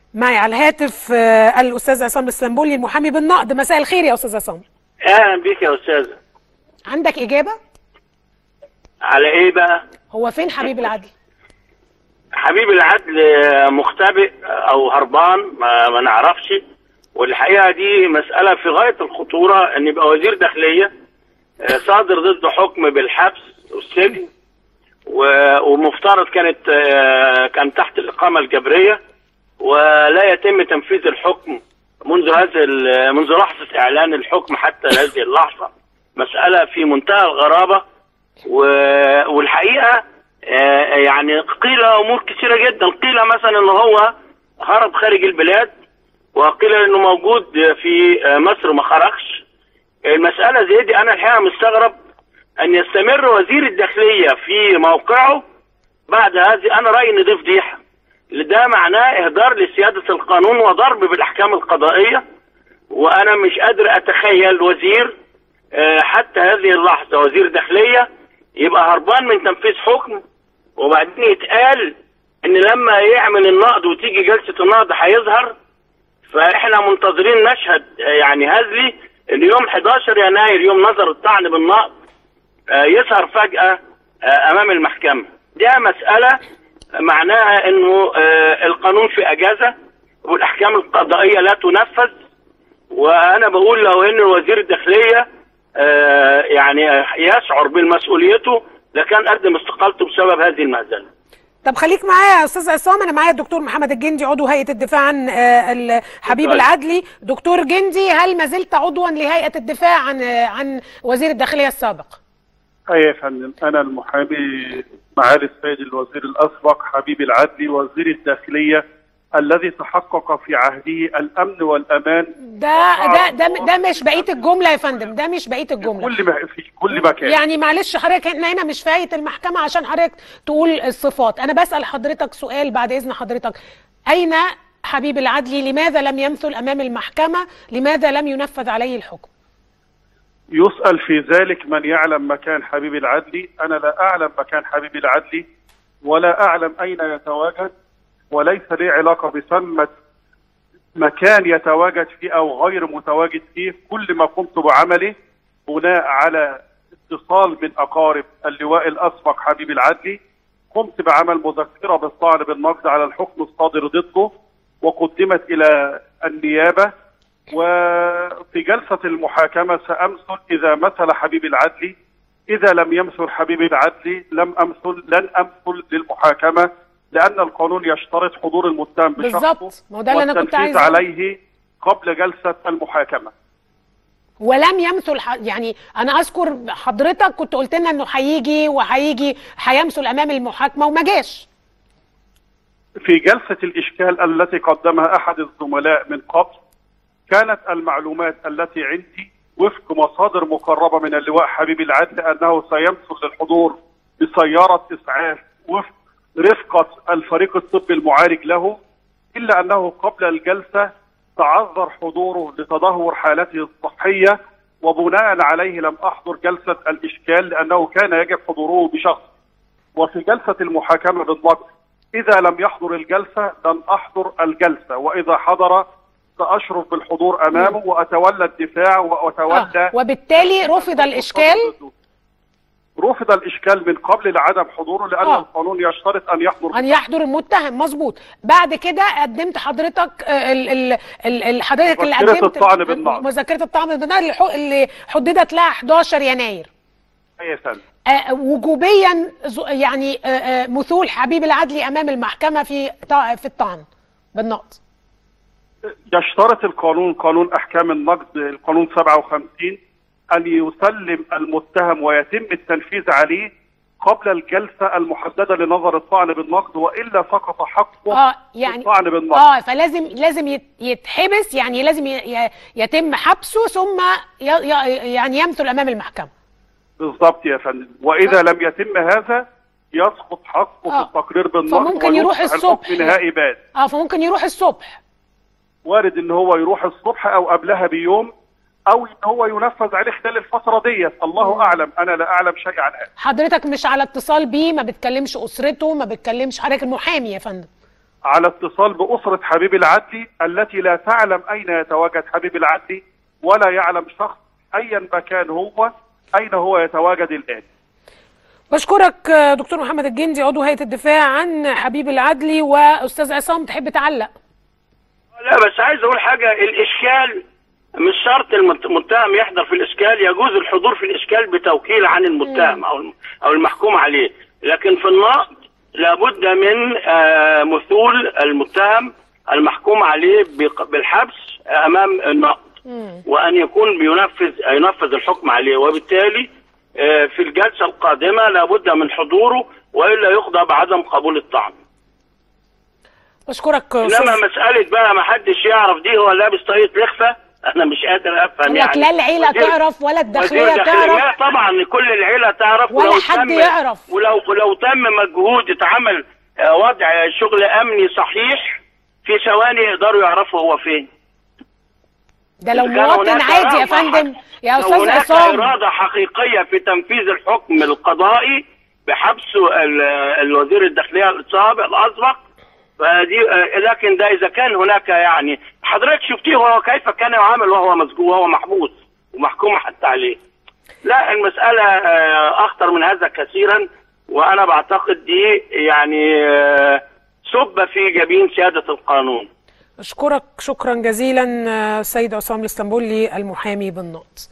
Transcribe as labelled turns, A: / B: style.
A: معي على الهاتف آه، الاستاذ عصام السنبولي المحامي بالنقد مساء الخير يا استاذ عصام
B: اهلا بيك يا استاذه
A: عندك اجابه
B: على ايه بقى
A: هو فين حبيب العدل
B: حبيب العدل مختبئ او هربان ما, ما نعرفش والحقيقه دي مساله في غايه الخطوره ان يبقى وزير داخليه آه، صادر ضده حكم بالحبس والسجن و- ومفترض كانت آه، كان تحت الاقامه الجبريه ولا يتم تنفيذ الحكم منذ هذا ال- منذ لحظه اعلان الحكم حتى هذه اللحظه مساله في منتهى الغرابه و- والحقيقه آه، يعني قيل امور كثيره جدا قيل مثلا ان هو هرب خارج البلاد وقيل انه موجود في آه، مصر ما خرجش المساله زي دي انا الحقيقه مستغرب ان يستمر وزير الداخليه في موقعه بعد هذه انا رايي ان دي فضيحه ده معناه اهدار لسياده القانون وضرب بالاحكام القضائيه وانا مش قادر اتخيل وزير آه، حتى هذه اللحظه وزير داخليه يبقى هربان من تنفيذ حكم وبعدين يتقال ان لما يعمل النقد وتيجي جلسه النقد هيظهر فاحنا منتظرين نشهد آه، يعني هزلي ان يوم 11 يناير يوم نظر الطعن بالنقد آه، يظهر فجاه آه، امام المحكمه دي مساله معناها انه آه، القانون في اجازه والاحكام القضائيه لا تنفذ وانا بقول لو ان وزير الداخليه آه، يعني يشعر بمسؤوليته لكان قدم استقالته بسبب هذه المهزله
A: طب خليك معايا يا استاذ عصام انا معايا الدكتور محمد الجندي عضو هيئه الدفاع عن آه، ال- حبيب
B: اتفضل.
A: العدلي دكتور جندي هل ما زلت عضوا لهيئه الدفاع عن آه، عن وزير الداخليه السابق
C: أي يا فندم أنا المحامي معالي السيد الوزير الأسبق حبيب العدلي وزير الداخلية الذي تحقق في عهده الأمن والأمان
A: ده ده ده ده مش بقيه الجمله يا فندم ده مش بقيه
C: في
A: الجمله
C: كل م- في كل مكان
A: يعني معلش حضرتك احنا هنا مش في هيئه المحكمه عشان حضرتك تقول الصفات انا بسال حضرتك سؤال بعد اذن حضرتك اين حبيب العدلي لماذا لم يمثل امام المحكمه لماذا لم ينفذ عليه الحكم
C: يسأل في ذلك من يعلم مكان حبيب العدلي أنا لا أعلم مكان حبيب العدلي ولا أعلم أين يتواجد وليس لي علاقة بثمة مكان يتواجد فيه أو غير متواجد فيه كل ما قمت بعمله بناء على اتصال من أقارب اللواء الأسبق حبيب العدلي قمت بعمل مذكرة بالطعن بالنقد على الحكم الصادر ضده وقدمت إلى النيابة وفي جلسة المحاكمة سأمثل إذا مثل حبيب العدلي إذا لم يمثل حبيب العدلي لم أمثل لن أمثل للمحاكمة لأن القانون يشترط حضور المتهم بشخصه
A: بالظبط، ما هو ده اللي أنا كنت
C: والتنفيذ
A: عايزة أقوله.
C: عليه قبل جلسة المحاكمة
A: ولم يمثل ح... يعني انا اذكر حضرتك كنت قلت لنا انه هيجي وهيجي هيمثل امام المحاكمه وما جاش
C: في جلسة الإشكال التي قدمها أحد الزملاء من قبل كانت المعلومات التي عندي وفق مصادر مقربة من اللواء حبيب العدل أنه سيمثل للحضور بسيارة إسعاف وفق رفقة الفريق الطبي المعالج له إلا أنه قبل الجلسة تعذر حضوره لتدهور حالته الصحية وبناء عليه لم أحضر جلسة الإشكال لأنه كان يجب حضوره بشخص وفي جلسة المحاكمة بالضبط إذا لم يحضر الجلسة لن أحضر الجلسة وإذا حضر سأشرف بالحضور أمامه وأتولى الدفاع وأتولى
A: آه. وبالتالي رفض الاشكال
C: رفض الإشكال من قبل لعدم حضوره لأن
A: آه.
C: القانون يشترط أن يحضر
A: ان يحضر المتهم مظبوط بعد كده قدمت حضرتك آه، ال ال ال ال- حضرتك اللي
C: مذكرة
A: قدمت
C: الطعن بالنقد.
A: مذكره الطعن بالنقد اللي حو- اللي حددت لها 11 يناير
C: أي فندم
A: آه، وجوبيا ز- يعني آه، آه، مثول حبيب العدلي امام المحكمه في طع- في الطعن بالنقد
C: يشترط القانون قانون احكام النقد القانون 57 ان يسلم المتهم ويتم التنفيذ عليه قبل الجلسه المحدده لنظر الطعن بالنقد والا سقط حقه
A: اه يعني
C: الطعن بالنقد
A: اه فلازم لازم يت- يتحبس يعني لازم ي- ي- يتم حبسه ثم ي- ي- يعني يمثل امام المحكمه
C: بالضبط يا فندم واذا لم يتم هذا يسقط حقه
A: آه.
C: في التقرير بالنقد
A: فممكن يروح
C: ويصبح
A: الصبح.
C: الحكم نهائي بات
A: اه فممكن يروح الصبح
C: وارد ان هو يروح الصبح او قبلها بيوم او ان هو ينفذ عليه خلال الفتره ديت الله اعلم انا لا اعلم شيء عن هذا
A: حضرتك مش على اتصال بيه ما بتكلمش اسرته ما بتكلمش حضرتك المحامي يا فندم
C: على اتصال بأسرة حبيب العدلي التي لا تعلم أين يتواجد حبيب العدلي ولا يعلم شخص أيا مكان هو أين هو يتواجد الآن
A: بشكرك آه، دكتور محمد الجندي عضو هيئه الدفاع عن حبيب العدلي واستاذ عصام تحب تعلق
B: لا بس عايز اقول حاجه الاشكال مش شرط المت- المتهم يحضر في الاشكال يجوز الحضور في الاشكال بتوكيل عن المتهم او الم- او المحكوم عليه لكن في النقد لابد من آه، مثول المتهم المحكوم عليه بق- بالحبس امام النقد وان يكون بينفذ ينفذ الحكم عليه وبالتالي آه، في الجلسه القادمه لابد من حضوره والا يقضى بعدم قبول الطعن
A: بشكرك
B: انما
A: أستاذ-
B: مساله بقى ما حدش يعرف دي هو لابس طاقيه لخفه انا مش قادر افهم
A: لك لا العيله
B: وزير-
A: تعرف ولا
B: وزير
A: الداخليه
B: الداخلية-
A: تعرف
B: لا طبعا كل العيله تعرف
A: ولا
B: ولو
A: حد
B: تم
A: يعرف.
B: ولو ولو تم مجهود اتعمل آه، وضع شغل امني صحيح في ثواني يقدروا يعرفوا هو فين
A: ده لو
B: إذا كان
A: مواطن
B: هناك
A: عادي يا
B: رغبة
A: فندم يا
B: لو
A: استاذ
B: هناك
A: عصام
B: إرادة حقيقية في تنفيذ الحكم القضائي بحبس ال- الوزير الداخلية السابق الأسبق فدي آه، لكن ده إذا كان هناك يعني حضرتك شفتيه هو كيف كان يعامل وهو مسجون وهو محبوس ومحكوم حتى عليه لا المسألة آه، أخطر من هذا كثيرا وأنا بعتقد دي يعني آه، سب في جبين سيادة القانون
A: اشكرك شكرا جزيلا آه، سيد عصام الاسطنبولي المحامي بالنقد